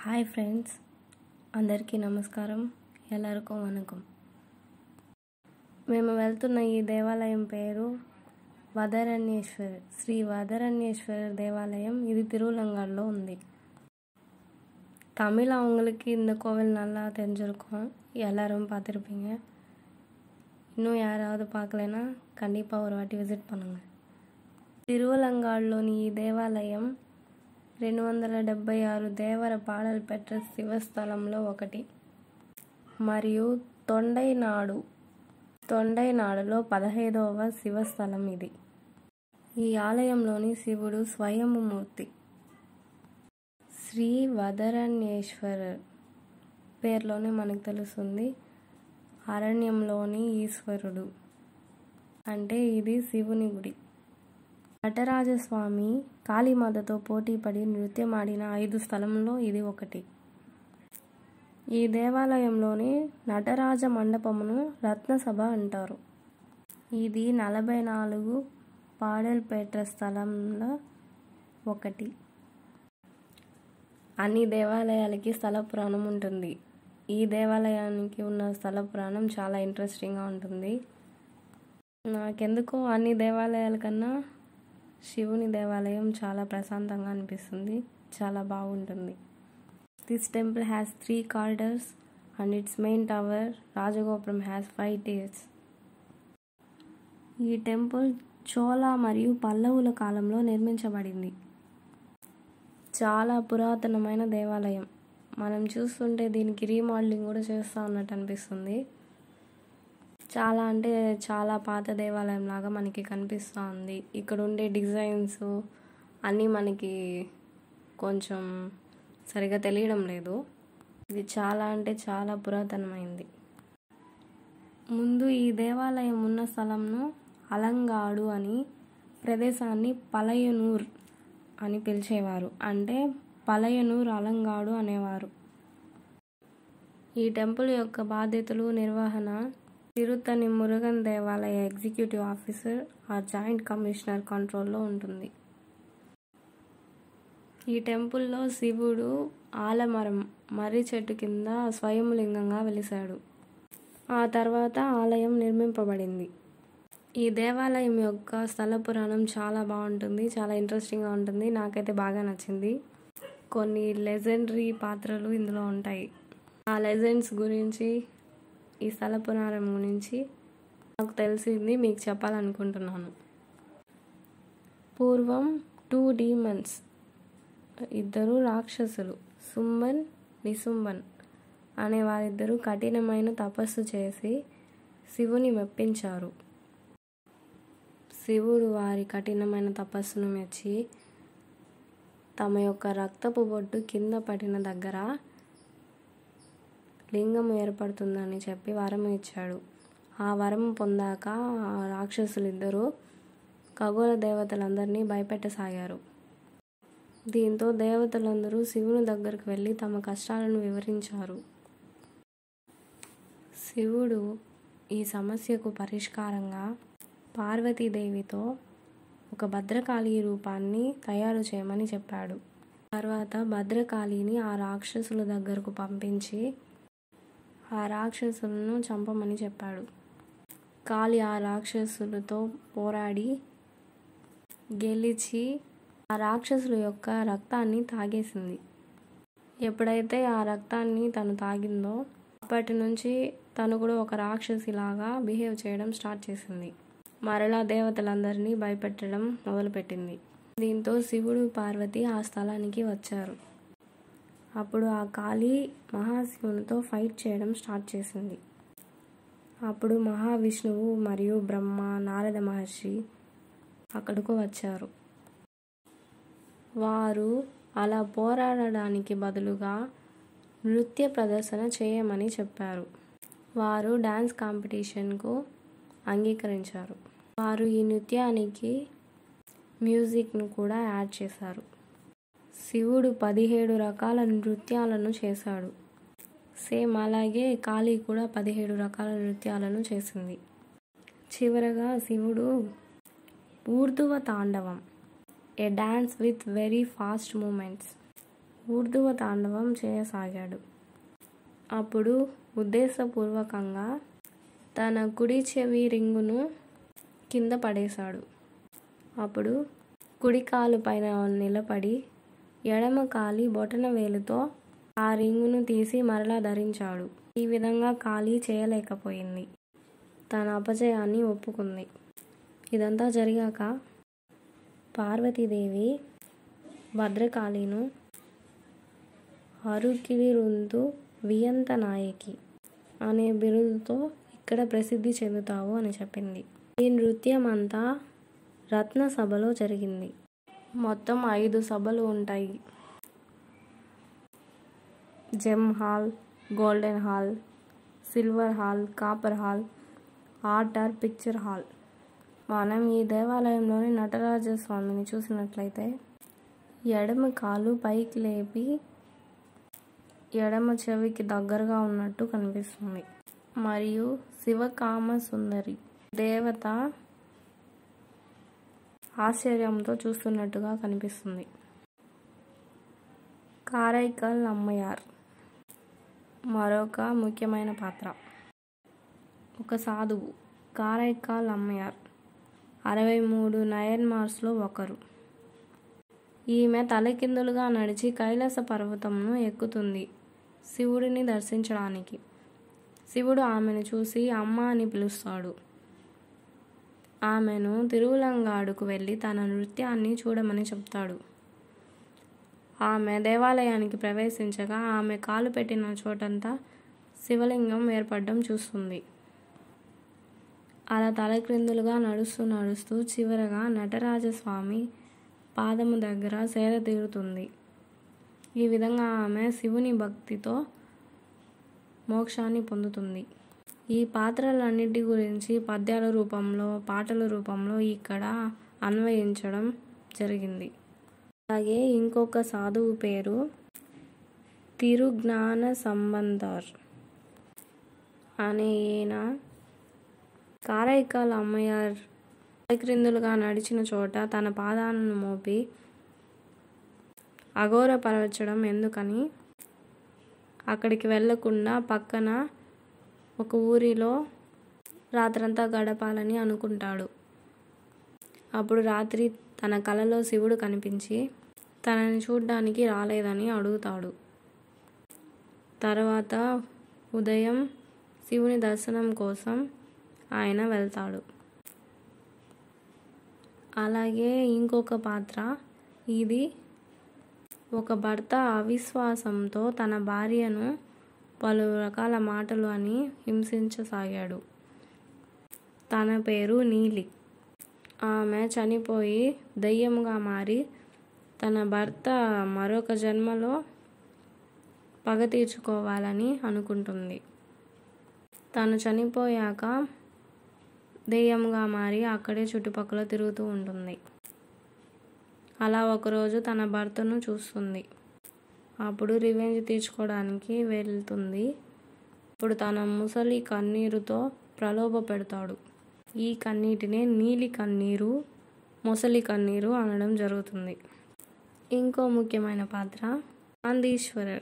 hi friends అందరికీ నమస్కారం ఎల్లరికో వణకం మేము వెళ్తున్న ఈ దేవాలయం పేరు వదరణ్యేశ్వర్ శ్రీ వదరణ్యేశ్వర దేవాలయం ఇది తిరువలంగాడలో ఉంది தமிழ் அவங்களுக்கு இந்த கோவில் நல்லா தெரிஞ்சிருக்கும் எல்லாரும் பார்த்துருப்பீங்க இன்னும் யாராவது பார்க்கலனா கண்டிப்பாக ஒரு வாட்டி விசிட் பண்ணுங்கள் తిరువలంగాడ్లోని ఈ దేవాలయం రెండు వందల డెబ్బై ఆరు దేవర పాడలు పెట్ట శివస్థలంలో ఒకటి మరియు తొండైనాడు తొండైనాడులో పదహైదవ శివస్థలం ఇది ఈ ఆలయంలోని శివుడు స్వయంమూర్తి శ్రీ వదరణ్యేశ్వర పేర్లోనే మనకు తెలుస్తుంది అరణ్యంలోని ఈశ్వరుడు అంటే ఇది శివుని గుడి నటరాజస్వామి కాళీమాతతో పోటీపడి నృత్యమాడిన ఐదు స్థలంలో ఇది ఒకటి ఈ దేవాలయంలోని నటరాజ మండపమును రత్నసభ అంటారు ఇది నలభై నాలుగు పాడల్పేట స్థలంలో ఒకటి అన్ని దేవాలయాలకి స్థల పురాణం ఉంటుంది ఈ దేవాలయానికి ఉన్న స్థల పురాణం చాలా ఇంట్రెస్టింగ్గా ఉంటుంది నాకెందుకో అన్ని దేవాలయాల కన్నా శివుని దేవాలయం చాలా ప్రశాంతంగా అనిపిస్తుంది చాలా బాగుంటుంది this temple has three corridors and its main tower rajagopuram has five tiers ఈ టెంపుల్ చోళ మరియు పల్లవుల కాలంలో నిర్మించబడింది చాలా పురాతనమైన దేవాలయం మనం చూస్తుంటే దీనికి రీమోడలింగ్ కూడా చేస్తూ ఉన్నట్టు అనిపిస్తుంది చాలా అంటే చాలా పాత దేవాలయం లాగా మనకి కనిపిస్తూ ఉంది ఇక్కడ ఉండే డిజైన్స్ అన్నీ మనకి కొంచెం సరిగా తెలియడం లేదు ఇది చాలా అంటే చాలా పురాతనమైంది ముందు ఈ దేవాలయం ఉన్న స్థలంను అలంగాడు అని ప్రదేశాన్ని పలయనూర్ అని పిలిచేవారు అంటే పలయనూర్ అలంగాడు అనేవారు ఈ టెంపుల్ యొక్క బాధ్యతలు నిర్వహణ తిరుత్తని మురుగన్ దేవాలయ ఎగ్జిక్యూటివ్ ఆఫీసర్ ఆ జాయింట్ కమిషనర్ కంట్రోల్లో ఉంటుంది ఈ టెంపుల్లో శివుడు ఆలమరం మర్రి చెట్టు కింద స్వయంలింగంగా వెలిశాడు ఆ తర్వాత ఆలయం నిర్మింపబడింది ఈ దేవాలయం యొక్క స్థల పురాణం చాలా బాగుంటుంది చాలా ఇంట్రెస్టింగ్గా ఉంటుంది నాకైతే బాగా నచ్చింది కొన్ని లెజెండరీ పాత్రలు ఇందులో ఉంటాయి ఆ లెజెండ్స్ గురించి ఈ స్థల పురాణం గురించి నాకు తెలిసింది మీకు చెప్పాలనుకుంటున్నాను పూర్వం టూ డీమన్స్ ఇద్దరు రాక్షసులు సుంబన్ నిసుంబన్ అనే వారిద్దరూ కఠినమైన తపస్సు చేసి శివుని మెప్పించారు శివుడు వారి కఠినమైన తపస్సును మెచ్చి తమ యొక్క రక్తపు బొట్టు కింద పడిన దగ్గర లింగం ఏర్పడుతుందని చెప్పి వరం ఇచ్చాడు ఆ వరం పొందాక ఆ రాక్షసులిద్దరూ ఖగోళ దేవతలందరినీ భయపెట్టసాగారు దీంతో దేవతలందరూ శివుని దగ్గరకు వెళ్ళి తమ కష్టాలను వివరించారు శివుడు ఈ సమస్యకు పరిష్కారంగా పార్వతీదేవితో ఒక భద్రకాళి రూపాన్ని తయారు చేయమని చెప్పాడు తర్వాత భద్రకాళిని ఆ రాక్షసుల దగ్గరకు పంపించి ఆ రాక్షసులను చంపమని చెప్పాడు కాళి ఆ రాక్షసులతో పోరాడి గెలిచి ఆ రాక్షసుల యొక్క రక్తాన్ని తాగేసింది ఎప్పుడైతే ఆ రక్తాన్ని తను తాగిందో అప్పటి నుంచి తను కూడా ఒక రాక్షసిలాగా బిహేవ్ చేయడం స్టార్ట్ చేసింది మరలా దేవతలందరినీ భయపెట్టడం మొదలుపెట్టింది దీంతో శివుడు పార్వతి ఆ స్థలానికి వచ్చారు అప్పుడు ఆ కాళీ మహాశివునితో ఫైట్ చేయడం స్టార్ట్ చేసింది అప్పుడు మహావిష్ణువు మరియు బ్రహ్మ నారద మహర్షి అక్కడకు వచ్చారు వారు అలా పోరాడడానికి బదులుగా నృత్య ప్రదర్శన చేయమని చెప్పారు వారు డ్యాన్స్ కాంపిటీషన్కు అంగీకరించారు వారు ఈ నృత్యానికి మ్యూజిక్ను కూడా యాడ్ చేశారు శివుడు పదిహేడు రకాల నృత్యాలను చేశాడు సేమ్ అలాగే కాళీ కూడా పదిహేడు రకాల నృత్యాలను చేసింది చివరగా శివుడు ఊర్ధువ తాండవం a dance with very fast movements ఊర్ధ్వ తాండవం చేయసాగాడు అప్పుడు ఉద్దేశపూర్వకంగా తన కుడి చెవి రింగును కింద పడేశాడు అప్పుడు కుడి కాలు పైన నిలబడి ఎడమ కాలి బొటన వేలుతో ఆ రింగును తీసి మరలా ధరించాడు ఈ విధంగా ఖాళీ చేయలేకపోయింది తన అపజయాన్ని ఒప్పుకుంది ఇదంతా జరిగాక పార్వతీదేవి భద్రకాళిను అరుకిరిరుంతు వియంత నాయకి అనే బిరుదుతో ఇక్కడ ప్రసిద్ధి చెందుతావు అని చెప్పింది ఈ నృత్యం అంతా రత్న సభలో జరిగింది మొత్తం ఐదు సభలు ఉంటాయి gem hall golden hall silver hall copper hall art or picture hall మనం ఈ దేవాలయంలోని నటరాజ స్వామిని చూసినట్లయితే ఎడమ కాలు పైకి లేపి ఎడమ చెవికి దగ్గరగా ఉన్నట్టు కనిపిస్తుంది మరియు శివకామ సుందరి దేవత ఆశ్చర్యంతో చూస్తున్నట్టుగా కనిపిస్తుంది కారైకల్ అమ్మయార్ మరొక ముఖ్యమైన పాత్ర ఒక సాధువు కారైకాల్ అమ్మయార్ అరవై మూడు నయన్మార్స్లో ఒకరు ఈమె తలకిందులుగా నడిచి కైలాస పర్వతంను ఎక్కుతుంది శివుడిని దర్శించడానికి శివుడు ఆమెను చూసి అమ్మ అని పిలుస్తాడు ఆమెను తిరువులంగాడుకు వెళ్ళి తన నృత్యాన్ని చూడమని చెప్తాడు ఆమె దేవాలయానికి ప్రవేశించగా ఆమె కాలు పెట్టిన చోటంతా శివలింగం ఏర్పడడం చూస్తుంది అలా తలక్రిందులుగా నడుస్తూ నడుస్తూ చివరగా నటరాజస్వామి పాదము దగ్గర సేద తీరుతుంది ఈ విధంగా ఆమె శివుని భక్తితో మోక్షాన్ని పొందుతుంది ఈ పాత్రలన్నిటి గురించి పద్యాల రూపంలో పాటల రూపంలో ఇక్కడ అన్వయించడం జరిగింది అలాగే ఇంకొక సాధువు పేరు తిరుజ్ఞాన సంబంధర్ అనే ఈయన కారైకాల్ అమ్మయార్ క్రిందులుగా నడిచిన చోట తన పాదాలను మోపి అఘోరపరచడం ఎందుకని అక్కడికి వెళ్ళకుండా పక్కన ఒక ఊరిలో రాత్రంతా గడపాలని అనుకుంటాడు అప్పుడు రాత్రి తన కలలో శివుడు కనిపించి తనని చూడ్డానికి రాలేదని అడుగుతాడు తర్వాత ఉదయం శివుని దర్శనం కోసం ఆయన వెళ్తాడు అలాగే ఇంకొక పాత్ర ఇది ఒక భర్త అవిశ్వాసంతో తన భార్యను పలు రకాల మాటలు అని హింసించసాగాడు తన పేరు నీలి ఆమె చనిపోయి దయ్యంగా మారి తన భర్త మరొక జన్మలో పగ తీర్చుకోవాలని అనుకుంటుంది తను చనిపోయాక దెయ్యంగా మారి అక్కడే చుట్టుపక్కల తిరుగుతూ ఉంటుంది అలా ఒకరోజు తన భర్తను చూస్తుంది అప్పుడు రివెంజ్ తీర్చుకోవడానికి వెళ్తుంది ఇప్పుడు తన ముసలి కన్నీరుతో ప్రలోభ పెడతాడు ఈ కన్నీటినే నీలి కన్నీరు ముసలి కన్నీరు అనడం జరుగుతుంది ఇంకో ముఖ్యమైన పాత్ర మాందీశ్వరర్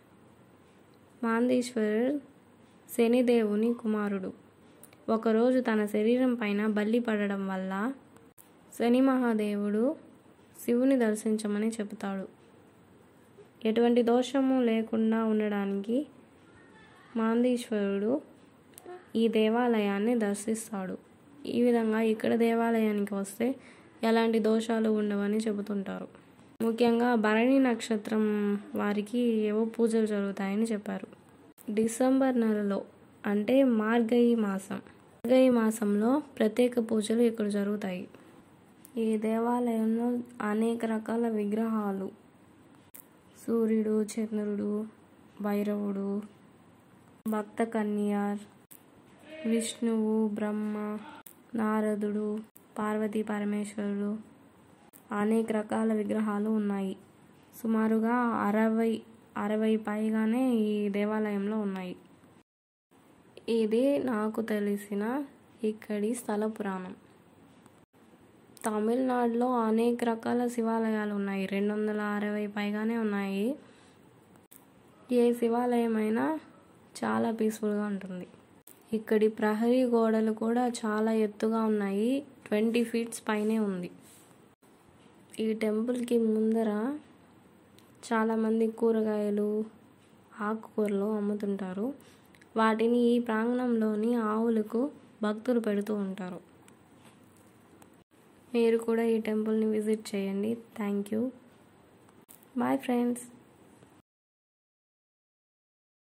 మాందీశ్వరర్ శనిదేవుని కుమారుడు ఒకరోజు తన శరీరం పైన బల్లి పడడం వల్ల శని మహాదేవుడు శివుని దర్శించమని చెబుతాడు ఎటువంటి దోషము లేకుండా ఉండడానికి మాందీశ్వరుడు ఈ దేవాలయాన్ని దర్శిస్తాడు ఈ విధంగా ఇక్కడ దేవాలయానికి వస్తే ఎలాంటి దోషాలు ఉండవని చెబుతుంటారు ముఖ్యంగా భరణి నక్షత్రం వారికి ఏవో పూజలు జరుగుతాయని చెప్పారు డిసెంబర్ నెలలో అంటే మార్గయి మాసం మార్గయి మాసంలో ప్రత్యేక పూజలు ఇక్కడ జరుగుతాయి ఈ దేవాలయంలో అనేక రకాల విగ్రహాలు సూర్యుడు చంద్రుడు భైరవుడు భక్త కన్యార్ విష్ణువు బ్రహ్మ నారదుడు పార్వతీ పరమేశ్వరుడు అనేక రకాల విగ్రహాలు ఉన్నాయి సుమారుగా అరవై అరవై పైగానే ఈ దేవాలయంలో ఉన్నాయి ఇది నాకు తెలిసిన ఇక్కడి స్థల పురాణం తమిళనాడులో అనేక రకాల శివాలయాలు ఉన్నాయి రెండు వందల అరవై పైగానే ఉన్నాయి ఏ శివాలయం అయినా చాలా పీస్ఫుల్గా ఉంటుంది ఇక్కడి ప్రహరీ గోడలు కూడా చాలా ఎత్తుగా ఉన్నాయి ట్వంటీ ఫీట్స్ పైనే ఉంది ఈ టెంపుల్కి ముందర చాలామంది కూరగాయలు ఆకుకూరలు అమ్ముతుంటారు వాటిని ఈ ప్రాంగణంలోని ఆవులకు భక్తులు పెడుతూ ఉంటారు మీరు కూడా ఈ టెంపుల్ని విజిట్ చేయండి థ్యాంక్ యూ బాయ్ ఫ్రెండ్స్